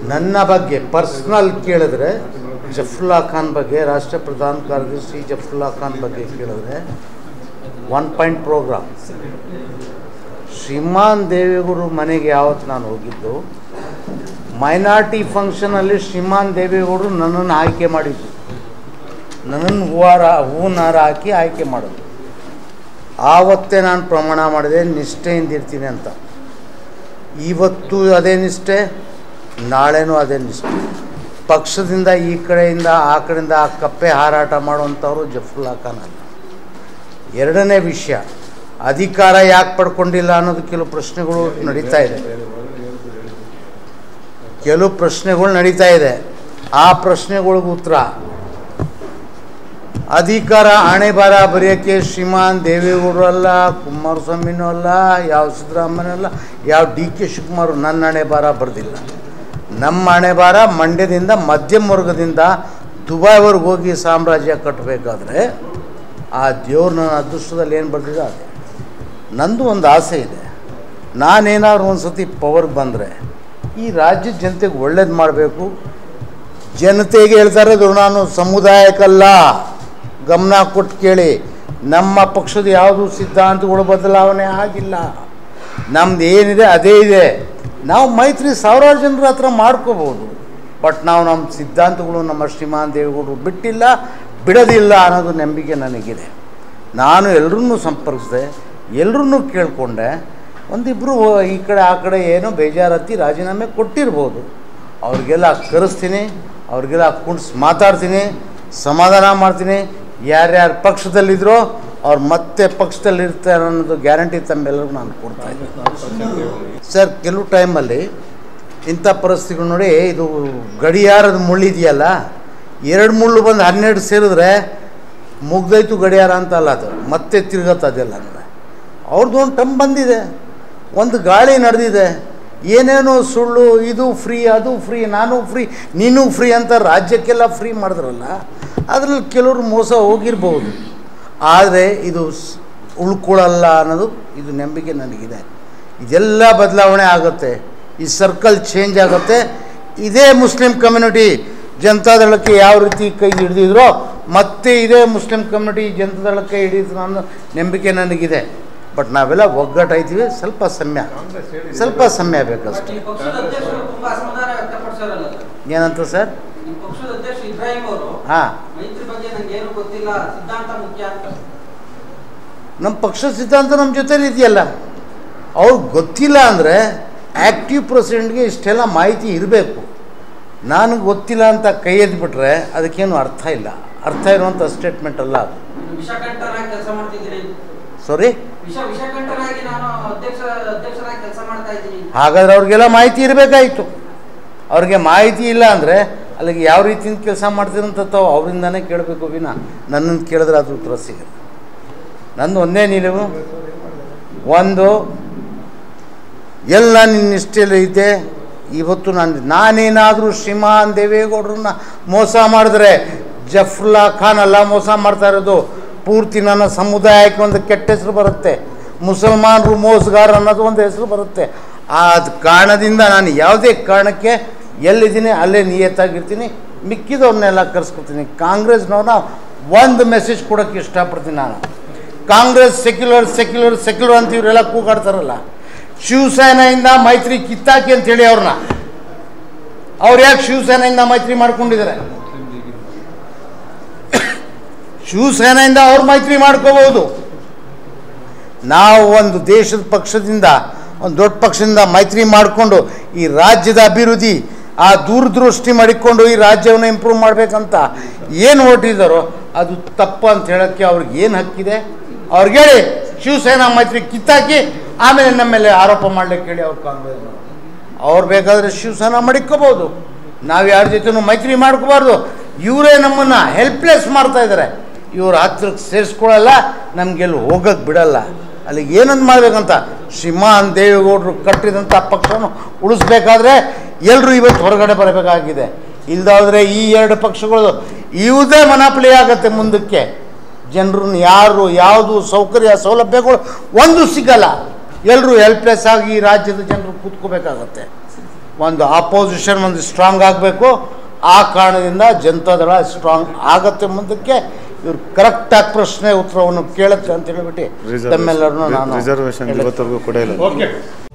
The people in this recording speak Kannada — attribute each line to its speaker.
Speaker 1: ನನ್ನ ಬಗ್ಗೆ ಪರ್ಸ್ನಲ್ ಕೇಳಿದ್ರೆ ಜಫ್ರುಲ್ಲಾ ಖಾನ್ ಬಗ್ಗೆ ರಾಷ್ಟ್ರ ಪ್ರಧಾನ ಕಾರ್ಯದರ್ಶಿ ಜಫ್ರುಲ್ಲಾ ಖಾನ್ ಬಗ್ಗೆ ಕೇಳಿದ್ರೆ ಒನ್ ಪಾಯಿಂಟ್ ಪ್ರೋಗ್ರಾಮ್ ಶ್ರೀಮಾನ್ ದೇವೇಗೌಡರು ಮನೆಗೆ ಯಾವತ್ತು ನಾನು ಹೋಗಿದ್ದು ಮೈನಾರಿಟಿ ಫಂಕ್ಷನಲ್ಲಿ ಶ್ರೀಮಾನ್ ದೇವೇಗೌಡರು ನನ್ನನ್ನು ಆಯ್ಕೆ ಮಾಡಿದ್ದು ನನ್ನನ್ನು ಹೂವಾರ ಹೂನಾರ ಹಾಕಿ ಆಯ್ಕೆ ಮಾಡೋದು ಆವತ್ತೇ ನಾನು ಪ್ರಮಾಣ ಮಾಡಿದೆ ನಿಷ್ಠೆಯಿಂದ ಇರ್ತೀನಿ ಅಂತ ಇವತ್ತು ಅದೇ ನಿಷ್ಠೆ ನಾಳೆನೂ ಅದೇ ನಿಷ್ಠೆ ಪಕ್ಷದಿಂದ ಈ ಕಡೆಯಿಂದ ಆ ಕಡೆಯಿಂದ ಆ ಕಪ್ಪೆ ಹಾರಾಟ ಮಾಡುವಂಥವ್ರು ಜಫ್ರುಲ್ಲಾ ಖಾನ್ ಅಲ್ಲ ಎರಡನೇ ವಿಷಯ ಅಧಿಕಾರ ಯಾಕೆ ಪಡ್ಕೊಂಡಿಲ್ಲ ಅನ್ನೋದು ಕೆಲವು ಪ್ರಶ್ನೆಗಳು ನಡೀತಾ ಇದೆ ಕೆಲವು ಪ್ರಶ್ನೆಗಳು ನಡೀತಾ ಇದೆ ಆ ಪ್ರಶ್ನೆಗಳಿಗೆ ಉತ್ತರ ಅಧಿಕಾರ ಹಣೆ ಬರ ಬರೆಯೋಕ್ಕೆ ಶ್ರೀಮಾನ್ ದೇವೇಗೌಡರು ಅಲ್ಲ ಕುಮಾರಸ್ವಾಮಿನೂ ಅಲ್ಲ ಯಾವ ಸಿದ್ದರಾಮಯ್ಯ ಅಲ್ಲ ಯಾವ ಡಿ ಕೆ ಶಿವಕುಮಾರ್ ನನ್ನ ಹಣೆ ಬಾರ ಬರೆದಿಲ್ಲ ನಮ್ಮ ಹಣೆ ಬಾರ ಮಂಡ್ಯದಿಂದ ಮಧ್ಯಮ ವರ್ಗದಿಂದ ದುಬೈವರೆಗೆ ಹೋಗಿ ಸಾಮ್ರಾಜ್ಯ ಕಟ್ಟಬೇಕಾದ್ರೆ ಆ ದೇವ್ರು ನನ್ನ ಅದೃಷ್ಟದಲ್ಲಿ ಏನು ಬರೆದಿದೆ ಅದೇ ನಂದು ಒಂದು ಆಸೆ ಇದೆ ನಾನೇನಾದ್ರು ಒಂದು ಸತಿ ಪವರ್ಗೆ ಬಂದರೆ ಈ ರಾಜ್ಯದ ಜನತೆಗೆ ಒಳ್ಳೇದು ಮಾಡಬೇಕು ಜನತೆಗೆ ಹೇಳ್ತಾ ಇರೋದು ನಾನು ಸಮುದಾಯಕ್ಕಲ್ಲ ಗಮನ ಕೊಟ್ಟು ಕೇಳಿ ನಮ್ಮ ಪಕ್ಷದ ಯಾವುದು ಸಿದ್ಧಾಂತಗಳು ಬದಲಾವಣೆ ಆಗಿಲ್ಲ ನಮ್ದು ಏನಿದೆ ಅದೇ ಇದೆ ನಾವು ಮೈತ್ರಿ ಸಾವಿರಾರು ಜನರ ಹತ್ರ ಮಾಡ್ಕೋಬೋದು ಬಟ್ ನಾವು ನಮ್ಮ ಸಿದ್ಧಾಂತಗಳು ನಮ್ಮ ಶ್ರೀಮಾನ್ ದೇವೇಗೌಡರು ಬಿಟ್ಟಿಲ್ಲ ಬಿಡೋದಿಲ್ಲ ಅನ್ನೋದು ನಂಬಿಕೆ ನನಗಿದೆ ನಾನು ಎಲ್ಲರನ್ನೂ ಸಂಪರ್ಕಿಸಿದೆ ಎಲ್ಲರನ್ನೂ ಕೇಳಿಕೊಂಡೆ ಒಂದಿಬ್ಬರು ಈ ಕಡೆ ಆ ಕಡೆ ಏನೋ ಬೇಜಾರತ್ತಿ ರಾಜೀನಾಮೆ ಕೊಟ್ಟಿರ್ಬೋದು ಅವ್ರಿಗೆಲ್ಲ ಕರೆಸ್ತೀನಿ ಅವ್ರಿಗೆಲ್ಲ ಕುಣಿಸ್ ಮಾತಾಡ್ತೀನಿ ಸಮಾಧಾನ ಮಾಡ್ತೀನಿ ಯಾರ್ಯಾರು ಪಕ್ಷದಲ್ಲಿದ್ದರೋ ಅವ್ರು ಮತ್ತೆ ಪಕ್ಷದಲ್ಲಿ ಇರ್ತಾರೆ ಅನ್ನೋದು ಗ್ಯಾರಂಟಿ ತಮ್ಮೆಲ್ಲರಿಗೂ ನಾನು ಕೊಡ್ತಾ ಇದ್ದೀನಿ ಸರ್ ಕೆಲವು ಟೈಮಲ್ಲಿ ಇಂಥ ಪರಿಸ್ಥಿತಿಗಳು ನೋಡಿ ಇದು ಗಡಿಯಾರದ ಮುಳ್ಳಿದೆಯಲ್ಲ ಎರಡು ಮುಳ್ಳು ಬಂದು ಹನ್ನೆರಡು ಸೇರಿದ್ರೆ ಮುಗ್ದೈತು ಗಡಿಯಾರ ಅಂತ ಅಲ್ಲ ಅದು ಮತ್ತೆ ತಿರುಗತ್ತದೆಲ್ಲ ಅಂದರೆ ಅವ್ರದ್ದು ಒಂದು ಟಮ್ ಬಂದಿದೆ ಒಂದು ಗಾಳಿ ನಡೆದಿದೆ ಏನೇನೋ ಸುಳ್ಳು ಇದು ಫ್ರೀ ಅದು ಫ್ರೀ ನಾನು ಫ್ರೀ ನೀನು ಫ್ರೀ ಅಂತ ರಾಜ್ಯಕ್ಕೆಲ್ಲ ಫ್ರೀ ಮಾಡಿದ್ರಲ್ಲ ಅದರಲ್ಲಿ ಕೆಲವರು ಮೋಸ ಹೋಗಿರ್ಬೋದು ಆದರೆ ಇದು ಸ್- ಉಳ್ಕೊಳ್ಳಲ್ಲ ಅನ್ನೋದು ಇದು ನಂಬಿಕೆ ನನಗಿದೆ ಇದೆಲ್ಲ ಬದಲಾವಣೆ ಆಗುತ್ತೆ ಈ ಸರ್ಕಲ್ ಚೇಂಜ್ ಆಗುತ್ತೆ ಇದೇ ಮುಸ್ಲಿಂ ಕಮ್ಯುನಿಟಿ ಜನತಾದಳಕ್ಕೆ ಯಾವ ರೀತಿ ಕೈ ಹಿಡಿದಿದ್ರೋ ಮತ್ತೆ ಇದೇ ಮುಸ್ಲಿಂ ಕಮ್ಯುನಿಟಿ ಜನತಾದಳಕ್ಕೆ ಹಿಡಿದ್ರು ಅನ್ನೋ ನಂಬಿಕೆ ನನಗಿದೆ ಬಟ್ ನಾವೆಲ್ಲ ಒಗ್ಗಟ್ಟಾಯ್ತೀವಿ ಸ್ವಲ್ಪ ಸಮಯ ಸ್ವಲ್ಪ ಸಮಯ ಬೇಕಷ್ಟೆ
Speaker 2: ಈ ಪಕ್ಷದ ಅಧ್ಯಕ್ಷರು ತುಂಬಾ ಅಸಮಾಧಾನ ವ್ಯಕ್ತಪಡಿಸೋರಲ್ಲ
Speaker 1: ಏನಂತ ಸರ್
Speaker 2: ಈ ಪಕ್ಷದ ಅಧ್ಯಕ್ಷ ಇಬ್ರಾಹಿಂ ಅವರು
Speaker 1: ಹಾಂ
Speaker 2: ಮೈತ್ರಿ ಬಗ್ಗೆ ನಂಗೆ ಏನು ಗೊತ್ತಿಲ್ಲ ಸಿದ್ಧಾಂತ ಮುಖ್ಯ ಅಂತ
Speaker 1: ನಮ್ಮ ಪಕ್ಷ ಸಿದ್ಧಾಂತ ನಮ್ಮ ಜೊತೆಲಿ ಇದೆಯಲ್ಲ ಅವ್ರಿಗೆ ಗೊತ್ತಿಲ್ಲ ಅಂದರೆ ಆ್ಯಕ್ಟಿವ್ ಪ್ರೆಸಿಡೆಂಟ್ಗೆ ಇಷ್ಟೆಲ್ಲ ಮಾಹಿತಿ ಇರಬೇಕು ನನಗೆ ಗೊತ್ತಿಲ್ಲ ಅಂತ ಕೈ ಎದ್ಬಿಟ್ರೆ ಅದಕ್ಕೇನು ಅರ್ಥ ಇಲ್ಲ ಅರ್ಥ ಇರುವಂಥ ಸ್ಟೇಟ್ಮೆಂಟ್ ಅಲ್ಲ ಅದು
Speaker 2: ನಾನು ವಿಷಕಂಠನಾಗಿ ಕೆಲಸ ಮಾಡ್ತಿದ್ದೀನಿ
Speaker 1: ಸಾರಿ
Speaker 2: ವಿಷ ವಿಷಕಂಠನಾಗಿ ನಾನು ಅಧ್ಯಕ್ಷ ಅಧ್ಯಕ್ಷರಾಗಿ ಕೆಲಸ ಮಾಡ್ತಾ ಇದ್ದೀನಿ
Speaker 1: ಹಾಗಾದ್ರೆ ಅವ್ರಿಗೆಲ್ಲ ಮಾಹಿತಿ ಇರಬೇಕಾಯಿತು ಅವ್ರಿಗೆ ಮಾಹಿತಿ ಇಲ್ಲ ಅಂದರೆ ಅಲ್ಲಿಗೆ ಯಾವ ರೀತಿಯಿಂದ ಕೆಲಸ ಮಾಡ್ತೀರಂತ ತಾವು ಅವರಿಂದನೇ ಕೇಳಬೇಕು ವಿನ ನನ್ನನ್ನು ಕೇಳಿದ್ರೆ ಅದು ಉತ್ತರ ಸಿಗುತ್ತೆ ನಂದು ಒಂದೇ ನಿಲುವು ಒಂದು ಎಲ್ಲ ನಿನ್ನ ನಿಷ್ಠೆಯಲ್ಲಿ ಐತೆ ಇವತ್ತು ನಾನು ನಾನೇನಾದರೂ ಶ್ರೀಮಾನ್ ದೇವೇಗೌಡರನ್ನ ಮೋಸ ಮಾಡಿದ್ರೆ ಜಫ್ರುಲ್ಲಾ ಖಾನ್ ಅಲ್ಲ ಮೋಸ ಮಾಡ್ತಾ ಇರೋದು ಪೂರ್ತಿ ನನ್ನ ಸಮುದಾಯಕ್ಕೆ ಒಂದು ಕೆಟ್ಟ ಹೆಸರು ಬರುತ್ತೆ ಮುಸಲ್ಮಾನರು ಮೋಸಗಾರ ಅನ್ನೋದು ಒಂದು ಹೆಸರು ಬರುತ್ತೆ ಆ ಕಾರಣದಿಂದ ನಾನು ಯಾವುದೇ ಕಾರಣಕ್ಕೆ ಎಲ್ಲಿದ್ದೀನಿ ಅಲ್ಲೇ ನಿಯತ್ತಾಗಿರ್ತೀನಿ ಮಿಕ್ಕಿದವ್ರನ್ನೆಲ್ಲ ಕರೆಸ್ಕೊತೀನಿ ಕಾಂಗ್ರೆಸ್ನವ್ರನ್ನ ಒಂದು ಮೆಸೇಜ್ ಕೊಡೋಕ್ಕೆ ಇಷ್ಟಪಡ್ತೀನಿ ನಾನು ಕಾಂಗ್ರೆಸ್ ಸೆಕ್ಯುಲರ್ ಸೆಕ್ಯುಲರ್ ಸೆಕ್ಯುಲರ್ ಅಂತ ಇವರೆಲ್ಲ ಕೂಗಾಡ್ತಾರಲ್ಲ ಶಿವಸೇನೆಯಿಂದ ಮೈತ್ರಿ ಕಿತ್ತಾಕಿ ಅಂತ ಹೇಳಿ ಅವ್ರನ್ನ ಅವ್ರು ಯಾಕೆ ಶಿವಸೇನೆಯಿಂದ ಮೈತ್ರಿ ಮಾಡ್ಕೊಂಡಿದ್ದಾರೆ ಶಿವಸೇನೆಯಿಂದ ಅವ್ರು ಮೈತ್ರಿ ಮಾಡ್ಕೋಬಹುದು ನಾವು ಒಂದು ದೇಶದ ಪಕ್ಷದಿಂದ ಒಂದು ದೊಡ್ಡ ಪಕ್ಷದಿಂದ ಮೈತ್ರಿ ಮಾಡಿಕೊಂಡು ಈ ರಾಜ್ಯದ ಅಭಿವೃದ್ಧಿ ಆ ದೂರದೃಷ್ಟಿ ಮಾಡಿಕೊಂಡು ಈ ರಾಜ್ಯವನ್ನು ಇಂಪ್ರೂವ್ ಮಾಡಬೇಕಂತ ಏನು ಹೊರಟಿದ್ದಾರೋ ಅದು ತಪ್ಪು ಅಂತ ಹೇಳೋಕ್ಕೆ ಅವ್ರಿಗೆ ಏನು ಹಕ್ಕಿದೆ ಅವ್ರಿಗೆ ಹೇಳಿ ಶಿವಸೇನಾ ಮೈತ್ರಿ ಕಿತ್ತಾಕಿ ಆಮೇಲೆ ನಮ್ಮ ಮೇಲೆ ಆರೋಪ ಮಾಡ್ಲಿಕ್ಕೆ ಹೇಳಿ ಅವ್ರು ಕಾಂಗ್ರೆಸ್ ಅವ್ರು ಬೇಕಾದರೆ ಶಿವಸೇನಾ ಮಡಿಕೋಬೋದು ನಾವು ಯಾರ ಜೊತೆನೂ ಮೈತ್ರಿ ಮಾಡ್ಕೋಬಾರ್ದು ಇವರೇ ನಮ್ಮನ್ನು ಹೆಲ್ಪ್ಲೆಸ್ ಮಾಡ್ತಾ ಇದ್ದಾರೆ ಇವ್ರ ಹತ್ರಕ್ಕೆ ಸೇರಿಸ್ಕೊಳ್ಳಲ್ಲ ನಮಗೆಲ್ಲಿ ಹೋಗಕ್ಕೆ ಬಿಡಲ್ಲ ಅಲ್ಲಿ ಏನಂತ ಮಾಡ್ಬೇಕಂತ ಶ್ರೀಮಾನ್ ದೇವೇಗೌಡರು ಕಟ್ಟಿದಂಥ ಪಕ್ಷವನ್ನು ಉಳಿಸ್ಬೇಕಾದ್ರೆ ಎಲ್ಲರೂ ಇವತ್ತು ಹೊರಗಡೆ ಬರಬೇಕಾಗಿದೆ ಇಲ್ದಾದ್ರೆ ಈ ಎರಡು ಪಕ್ಷಗಳು ಇವುದೇ ಮನಾಪಲಿ ಆಗುತ್ತೆ ಮುಂದಕ್ಕೆ ಜನರನ್ನ ಯಾರು ಯಾವುದು ಸೌಕರ್ಯ ಸೌಲಭ್ಯಗಳು ಒಂದು ಸಿಗಲ್ಲ ಎಲ್ಲರೂ ಹೆಲ್ಪ್ಲೆಸ್ ಆಗಿ ಈ ರಾಜ್ಯದ ಜನರು ಕೂತ್ಕೋಬೇಕಾಗತ್ತೆ ಒಂದು ಆಪೋಸಿಷನ್ ಒಂದು ಸ್ಟ್ರಾಂಗ್ ಆಗಬೇಕು ಆ ಕಾರಣದಿಂದ ಜನತಾದಳ ಸ್ಟ್ರಾಂಗ್ ಆಗತ್ತೆ ಮುಂದಕ್ಕೆ ಇವ್ರು ಕರೆಕ್ಟಾಗಿ ಪ್ರಶ್ನೆ ಉತ್ತರವನ್ನು ಕೇಳುತ್ತೆ ಅಂತ ಹೇಳ್ಬಿಟ್ಟು ತಮ್ಮೆಲ್ಲರನ್ನು ನಾನು
Speaker 3: ರಿಸರ್ವೇಶನ್
Speaker 1: ಹೇಳುತ್ತೇನೆ.
Speaker 3: ಇವತ್ತರೆಗೂ ಕೂಡ ಇಲ್ಲ
Speaker 4: ಓಕೆ